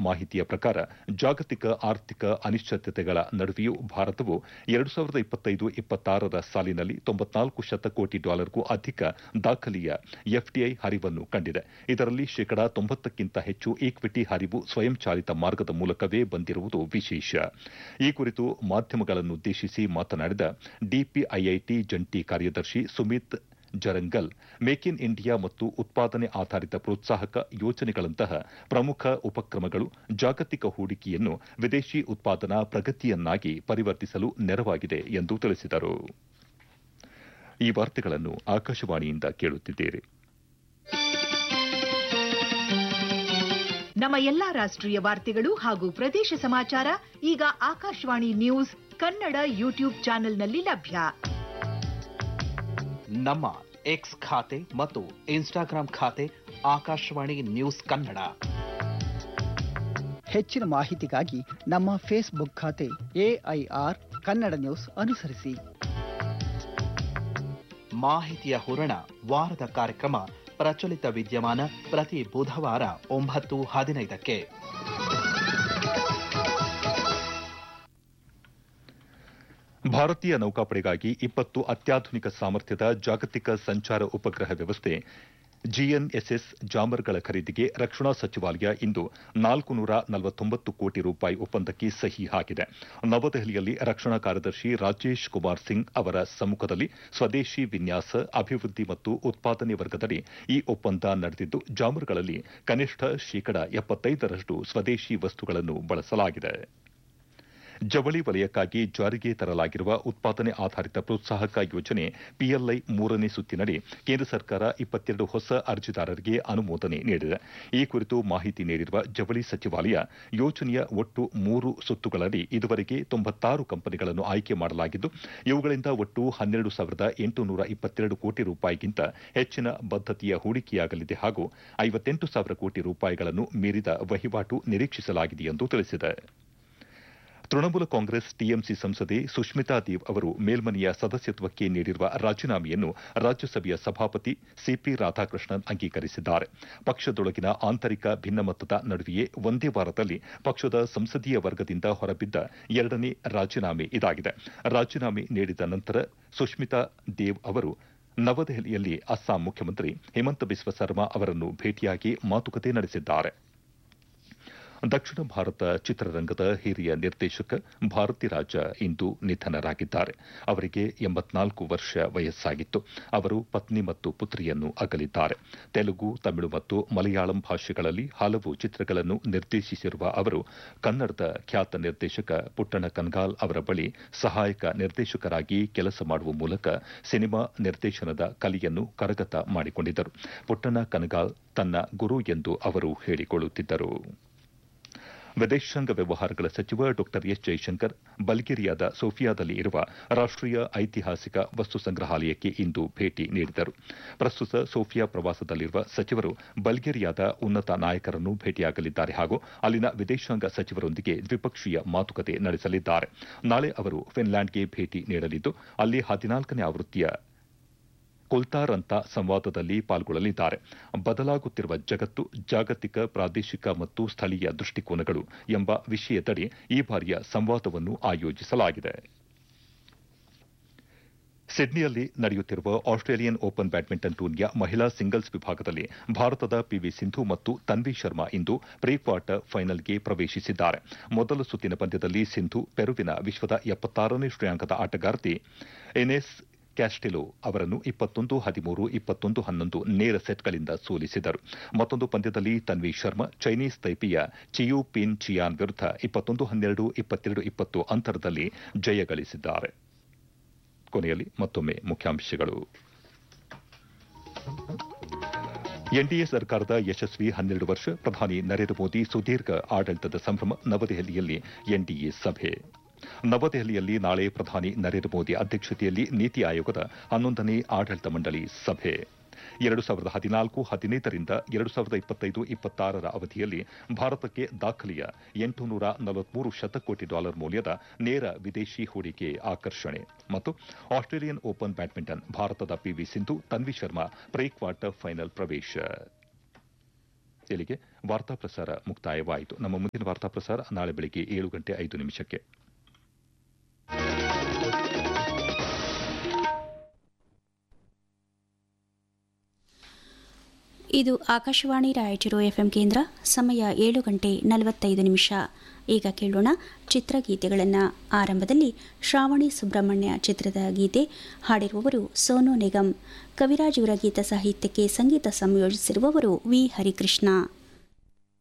ಮಾಹಿತಿಯ ಪ್ರಕಾರ ಜಾಗತಿಕ ಆರ್ಥಿಕ ಅನಿಶ್ಚಿತತೆಗಳ ನಡುವೆಯೂ ಭಾರತವು ಎರಡು ಸಾವಿರದ ಇಪ್ಪತ್ತೈದು ಇಪ್ಪತ್ತಾರರ ಸಾಲಿನಲ್ಲಿ ತೊಂಬತ್ನಾಲ್ಕು ಶತಕೋಟಿ ಡಾಲರ್ಗೂ ಅಧಿಕ ದಾಖಲೆಯ ಎಫ್ಡಿಐ ಹರಿವನ್ನು ಕಂಡಿದೆ ಇದರಲ್ಲಿ ಶೇಕಡಾ ತೊಂಬತ್ತಕ್ಕಿಂತ ಹೆಚ್ಚು ಈಕ್ವಿಟಿ ಹರಿವು ಸ್ವಯಂಚಾಲಿತ ಮಾರ್ಗದ ಮೂಲಕವೇ ಬಂದಿರುವುದು ವಿಶೇಷ ಈ ಕುರಿತು ಮಾಧ್ಯಮಗಳನ್ನುದ್ದೇಶಿಸಿ ಮಾತನಾಡಿದ ಡಿಪಿಐಐಟಿ ಜಂಟಿ ಕಾರ್ಯದರ್ಶಿ Sumit Jarangal make in India ಮತ್ತು ಉತ್ಪಾದನೆ ಆಧಾರಿತ ಪ್ರೋತ್ಸಾಹಕ ಯೋಜನೆಗಳಂತಹ ಪ್ರಮುಖ ಉಪಕ್ರಮಗಳು ಜಾಗತಿಕ ಹೂಡಿಕೆಯನ್ನು ವಿದೇಶಿ ಉತ್ಪಾದನಾ ಪ್ರಗತಿಯನ್ನಾಗಿ ಪರಿವರ್ತಿಸಲು ನೆರವಾಗಿದೆ ಎಂದು ತಿಳಿಸಿದರು ಈ ವಾರ್ತೆಗಳನ್ನು ಆಕಾಶವಾಣಿಯಿಂದ ಕೇಳುತ್ತಿದ್ದೀರಿ ನಮ್ಮ ಎಲ್ಲಾ ರಾಷ್ಟ್ರೀಯ ವಾರ್ತೆಗಳು ಹಾಗೂ ಪ್ರದೇಶ ಸಮಾಚಾರ ಈಗ ಆಕಾಶವಾಣಿ ನ್ಯೂಸ್ ಕನ್ನಡ ಯೂಟ್ಯೂಬ್ ಚಾನೆಲ್ನಲ್ಲಿ ಲಭ್ಯ ನಮ್ಮ ಎಕ್ಸ್ ಖಾತೆ ಮತ್ತು ಇನ್ಸ್ಟಾಗ್ರಾಂ ಖಾತೆ ಆಕಾಶವಾಣಿ ನ್ಯೂಸ್ ಕನ್ನಡ ಹೆಚ್ಚಿನ ಮಾಹಿತಿಗಾಗಿ ನಮ್ಮ ಫೇಸ್ಬುಕ್ ಖಾತೆ ಎಐಆರ್ ಕನ್ನಡ ನ್ಯೂಸ್ ಅನುಸರಿಸಿ ಮಾಹಿತಿಯ ಹೂರಣ ವಾರದ ಕಾರ್ಯಕ್ರಮ ಪ್ರಚಲಿತ ವಿದ್ಯಮಾನ ಪ್ರತಿ ಬುಧವಾರ ಒಂಬತ್ತು ಹದಿನೈದಕ್ಕೆ ಭಾರತೀಯ ನೌಕಾಪಡೆಗಾಗಿ ಇಪ್ಪತ್ತು ಅತ್ಯಾಧುನಿಕ ಸಾಮರ್ಥ್ಯದ ಜಾಗತಿಕ ಸಂಚಾರ ಉಪಗ್ರಹ ವ್ಯವಸ್ಥೆ ಜಿಎನ್ಎಸ್ಎಸ್ ಜಾಮರ್ಗಳ ಖರೀದಿಗೆ ರಕ್ಷಣಾ ಸಚಿವಾಲಯ ಇಂದು ನಾಲ್ಕು ನೂರ ನಲವತ್ತೊಂಬತ್ತು ಕೋಟಿ ರೂಪಾಯಿ ಒಪ್ಪಂದಕ್ಕೆ ಸಹಿ ಹಾಕಿದೆ ನವದೆಹಲಿಯಲ್ಲಿ ರಕ್ಷಣಾ ಕಾರ್ಯದರ್ಶಿ ರಾಜೇಶ್ ಕುಮಾರ್ ಸಿಂಗ್ ಅವರ ಸಮ್ಮುಖದಲ್ಲಿ ಸ್ವದೇಶಿ ವಿನ್ಯಾಸ ಅಭಿವೃದ್ಧಿ ಮತ್ತು ಉತ್ಪಾದನೆ ವರ್ಗದಡಿ ಈ ಒಪ್ಪಂದ ನಡೆದಿದ್ದು ಜಾಮರ್ಗಳಲ್ಲಿ ಕನಿಷ್ಠ ಶೇಕಡ ಎಪ್ಪತ್ತೈದರಷ್ಟು ಸ್ವದೇಶಿ ವಸ್ತುಗಳನ್ನು ಬಳಸಲಾಗಿದೆ ಜವಳಿ ವಲಯಕ್ಕಾಗಿ ಜಾರಿಗೆ ತರಲಾಗಿರುವ ಉತ್ಪಾದನೆ ಆಧಾರಿತ ಪ್ರೋತ್ಸಾಹಕ ಯೋಜನೆ ಪಿಎಲ್ಐ ಮೂರನೇ ಸುತ್ತಿನಡಿ ಕೇಂದ್ರ ಸರ್ಕಾರ ಇಪ್ಪತ್ತೆರಡು ಹೊಸ ಅರ್ಜಿದಾರರಿಗೆ ಅನುಮೋದನೆ ನೀಡಿದೆ ಈ ಕುರಿತು ಮಾಹಿತಿ ನೀಡಿರುವ ಜವಳಿ ಸಚಿವಾಲಯ ಯೋಜನೆಯ ಒಟ್ಟು ಮೂರು ಸುತ್ತುಗಳಡಿ ಇದುವರೆಗೆ ತೊಂಬತ್ತಾರು ಕಂಪನಿಗಳನ್ನು ಆಯ್ಕೆ ಮಾಡಲಾಗಿದ್ದು ಇವುಗಳಿಂದ ಒಟ್ಟು ಹನ್ನೆರಡು ಸಾವಿರದ ಎಂಟುನೂರ ಇಪ್ಪತ್ತೆರಡು ಕೋಟಿ ರೂಪಾಯಿಗಿಂತ ಹೆಚ್ಚಿನ ಬದ್ದತೆಯ ಹೂಡಿಕೆಯಾಗಲಿದೆ ಹಾಗೂ ಐವತ್ತೆಂಟು ಸಾವಿರ ಕೋಟಿ ರೂಪಾಯಿಗಳನ್ನು ಮೀರಿದ ವಹಿವಾಟು ನಿರೀಕ್ಷಿಸಲಾಗಿದೆ ಎಂದು ತಿಳಿಸಿದೆ ತೃಣಮೂಲ ಕಾಂಗ್ರೆಸ್ ಟಿಎಂಸಿ ಸಂಸದೆ ಸುಷ್ಮಿತಾ ದೇವ್ ಅವರು ಮೇಲ್ಮನೆಯ ಸದಸ್ಯತ್ವಕ್ಕೆ ನೀಡಿರುವ ರಾಜೀನಾಮೆಯನ್ನು ರಾಜ್ಯಸಭೆಯ ಸಭಾಪತಿ ಸಿಪಿ ರಾಧಾಕೃಷ್ಣನ್ ಅಂಗೀಕರಿಸಿದ್ದಾರೆ ಪಕ್ಷದೊಳಗಿನ ಆಂತರಿಕ ಭಿನ್ನಮತದ ನಡುವೆಯೇ ಒಂದೇ ವಾರದಲ್ಲಿ ಪಕ್ಷದ ಸಂಸದೀಯ ವರ್ಗದಿಂದ ಹೊರಬಿದ್ದ ಎರಡನೇ ರಾಜೀನಾಮೆ ಇದಾಗಿದೆ ರಾಜೀನಾಮೆ ನೀಡಿದ ನಂತರ ಸುಷ್ಮಿತಾ ದೇವ್ ಅವರು ನವದೆಹಲಿಯಲ್ಲಿ ಅಸ್ಸಾಂ ಮುಖ್ಯಮಂತ್ರಿ ಹಿಮಂತ ಬಿಸ್ವ ಸರ್ಮಾ ಅವರನ್ನು ಭೇಟಿಯಾಗಿ ಮಾತುಕತೆ ನಡೆಸಿದ್ದಾರೆ ದಕ್ಷಿಣ ಭಾರತ ಚಿತ್ರರಂಗದ ಹಿರಿಯ ನಿರ್ದೇಶಕ ಭಾರತಿರಾಜ ಇಂದು ನಿಧನರಾಗಿದ್ದಾರೆ ಅವರಿಗೆ ಎಂಬತ್ನಾಲ್ಕು ವರ್ಷ ವಯಸ್ಸಾಗಿತ್ತು ಅವರು ಪತ್ನಿ ಮತ್ತು ಪುತ್ರಿಯನ್ನು ಅಗಲಿದ್ದಾರೆ ತೆಲುಗು ತಮಿಳು ಮತ್ತು ಮಲಯಾಳಂ ಭಾಷೆಗಳಲ್ಲಿ ಹಲವು ಚಿತ್ರಗಳನ್ನು ನಿರ್ದೇಶಿಸಿರುವ ಅವರು ಕನ್ನಡದ ಖ್ಯಾತ ನಿರ್ದೇಶಕ ಪುಟ್ಟಣ ಕನ್ಗಾಲ್ ಅವರ ಬಳಿ ಸಹಾಯಕ ನಿರ್ದೇಶಕರಾಗಿ ಕೆಲಸ ಮಾಡುವ ಮೂಲಕ ಸಿನಿಮಾ ನಿರ್ದೇಶನದ ಕಲೆಯನ್ನು ಕರಗತ ಮಾಡಿಕೊಂಡಿದ್ದರು ಪುಟ್ಟಣ ಕನಗಾಲ್ ತನ್ನ ಗುರು ಎಂದು ಅವರು ಹೇಳಿಕೊಳ್ಳುತ್ತಿದ್ದರು ವಿದೇಶಾಂಗ ವ್ಯವಹಾರಗಳ ಸಚಿವ ಡಾ ಎಸ್ ಜೈಶಂಕರ್ ಬಲ್ಗೇರಿಯಾದ ಸೋಫಿಯಾದಲ್ಲಿ ಇರುವ ರಾಷ್ಟೀಯ ಐತಿಹಾಸಿಕ ವಸ್ತು ಸಂಗ್ರಹಾಲಯಕ್ಕೆ ಇಂದು ಭೇಟಿ ನೀಡಿದರು ಪ್ರಸ್ತುತ ಸೋಫಿಯಾ ಪ್ರವಾಸದಲ್ಲಿರುವ ಸಚಿವರು ಬಲ್ಗೇರಿಯಾದ ಉನ್ನತ ನಾಯಕರನ್ನು ಭೇಟಿಯಾಗಲಿದ್ದಾರೆ ಹಾಗೂ ಅಲ್ಲಿನ ವಿದೇಶಾಂಗ ಸಚಿವರೊಂದಿಗೆ ದ್ವಿಪಕ್ಷೀಯ ಮಾತುಕತೆ ನಡೆಸಲಿದ್ದಾರೆ ನಾಳೆ ಅವರು ಫಿನ್ಲ್ಯಾಂಡ್ಗೆ ಭೇಟಿ ನೀಡಲಿದ್ದು ಅಲ್ಲಿ ಹದಿನಾಲ್ಕನೇ ಆವೃತ್ತಿಯ ಕೊಲ್ತಾರಂತ ಸಂವಾದದಲ್ಲಿ ಪಾಲ್ಗೊಳ್ಳಲಿದ್ದಾರೆ ಬದಲಾಗುತ್ತಿರುವ ಜಗತ್ತು ಜಾಗತಿಕ ಪ್ರಾದೇಶಿಕ ಮತ್ತು ಸ್ಥಳೀಯ ದೃಷ್ಟಿಕೋನಗಳು ಎಂಬ ವಿಷಯದಡಿ ಈ ಬಾರಿಯ ಸಂವಾದವನ್ನು ಆಯೋಜಿಸಲಾಗಿದೆ ಸಿಡ್ನಿಯಲ್ಲಿ ನಡೆಯುತ್ತಿರುವ ಆಸ್ಟ್ರೇಲಿಯನ್ ಓಪನ್ ಬ್ಯಾಡ್ಮಿಂಟನ್ ಟೂರ್ನಿಯ ಮಹಿಳಾ ಸಿಂಗಲ್ಸ್ ವಿಭಾಗದಲ್ಲಿ ಭಾರತದ ಪಿವಿ ಸಿಂಧು ಮತ್ತು ತನ್ವಿ ಶರ್ಮಾ ಇಂದು ಪ್ರೀ ಕ್ವಾರ್ಟರ್ ಫೈನಲ್ಗೆ ಪ್ರವೇಶಿಸಿದ್ದಾರೆ ಮೊದಲ ಸುತ್ತಿನ ಪಂದ್ಯದಲ್ಲಿ ಸಿಂಧು ಪೆರುವಿನ ವಿಶ್ವದ ಎಪ್ಪತ್ತಾರನೇ ಶ್ರೇಯಾಂಕದ ಆಟಗಾರ್ತಿ ಎನೆಸ್ ಕ್ಯಾಸ್ಟೆಲೋ ಅವರನ್ನು ಇಪ್ಪತ್ತೊಂದು ಹದಿಮೂರು ಇಪ್ಪತ್ತೊಂದು ಹನ್ನೊಂದು ನೇರ ಸೆಟ್ಗಳಿಂದ ಸೋಲಿಸಿದರು ಮತ್ತೊಂದು ಪಂದ್ಯದಲ್ಲಿ ತನ್ವಿ ಶರ್ಮಾ ಚೈನೀಸ್ ತೈಪಿಯ ಚಿಯು ಪಿನ್ ಚಿಯಾನ್ ವಿರುದ್ಧ ಇಪ್ಪತ್ತೊಂದು ಹನ್ನೆರಡು ಇಪ್ಪತ್ತೆರಡು ಇಪ್ಪತ್ತು ಅಂತರದಲ್ಲಿ ಜಯ ಗಳಿಸಿದ್ದಾರೆ ಕೊನೆಯಲ್ಲಿ ಮತ್ತೊಮ್ಮೆ ಮುಖ್ಯಾಂಶಗಳು ಎನ್ಡಿಎ ಸರ್ಕಾರದ ಯಶಸ್ವಿ ಹನ್ನೆರಡು ವರ್ಷ ಪ್ರಧಾನಿ ನರೇಂದ್ರ ಮೋದಿ ಸುದೀರ್ಘ ಆಡಳಿತದ ಸಂಭ್ರಮ ನವದೆಹಲಿಯಲ್ಲಿ ಎನ್ಡಿಎ ಸಭೆ ನವದೆಹಲಿಯಲ್ಲಿ ನಾಳೆ ಪ್ರಧಾನಿ ನರೇಂದ್ರ ಮೋದಿ ಅಧ್ಯಕ್ಷತೆಯಲ್ಲಿ ನೀತಿ ಆಯೋಗದ ಹನ್ನೊಂದನೇ ಆಡಳಿತ ಮಂಡಳಿ ಸಭೆ ಎರಡು ಸಾವಿರದ ಹದಿನಾಲ್ಕು ಹದಿನೈದರಿಂದ ಎರಡು ಸಾವಿರದ ಇಪ್ಪತ್ತೈದು ಇಪ್ಪತ್ತಾರರ ಅವಧಿಯಲ್ಲಿ ಭಾರತಕ್ಕೆ ದಾಖಲೆಯ ಎಂಟುನೂರ ನಲವತ್ಮೂರು ಶತಕೋಟಿ ಡಾಲರ್ ಮೌಲ್ಯದ ನೇರ ವಿದೇಶಿ ಹೂಡಿಕೆ ಆಕರ್ಷಣೆ ಮತ್ತು ಆಸ್ಟ್ರೇಲಿಯನ್ ಓಪನ್ ಬ್ಯಾಡ್ಮಿಂಟನ್ ಭಾರತದ PV Sindhu Tanvi Sharma pre quarter final ಪ್ರವೇಶ ಇಲ್ಲಿಗೆ ವಾರ್ತಾ ಪ್ರಸಾರ ಮುಕ್ತಾಯವಾಯಿತು ನಮ್ಮ ಮುಂದಿನ ವಾರ್ತಾ ಪ್ರಸಾರ ನಾಳೆ ಬೆಳಗ್ಗೆ ಏಳು ಗಂಟೆ ಐದು ನಿಮಿಷಕ್ಕೆ ಇದು ಆಕಾಶವಾಣಿ ರಾಯಚೂರು ಎಫ್ಎಂ ಕೇಂದ್ರ ಸಮಯ ಏಳು ಗಂಟೆ ನಲವತ್ತೈದು ನಿಮಿಷ ಈಗ ಕೇಳೋಣ ಚಿತ್ರಗೀತೆಗಳನ್ನು ಆರಂಭದಲ್ಲಿ ಶ್ರಾವಣಿ ಸುಬ್ರಹ್ಮಣ್ಯ ಚಿತ್ರದ ಗೀತೆ ಹಾಡಿರುವವರು ಸೋನು ನಿಗಮ್ ಕವಿರಾಜ್ ಇವರ ಗೀತ ಸಾಹಿತ್ಯಕ್ಕೆ ಸಂಗೀತ ಸಂಯೋಜಿಸಿರುವವರು ವಿ ಹರಿಕೃಷ್ಣ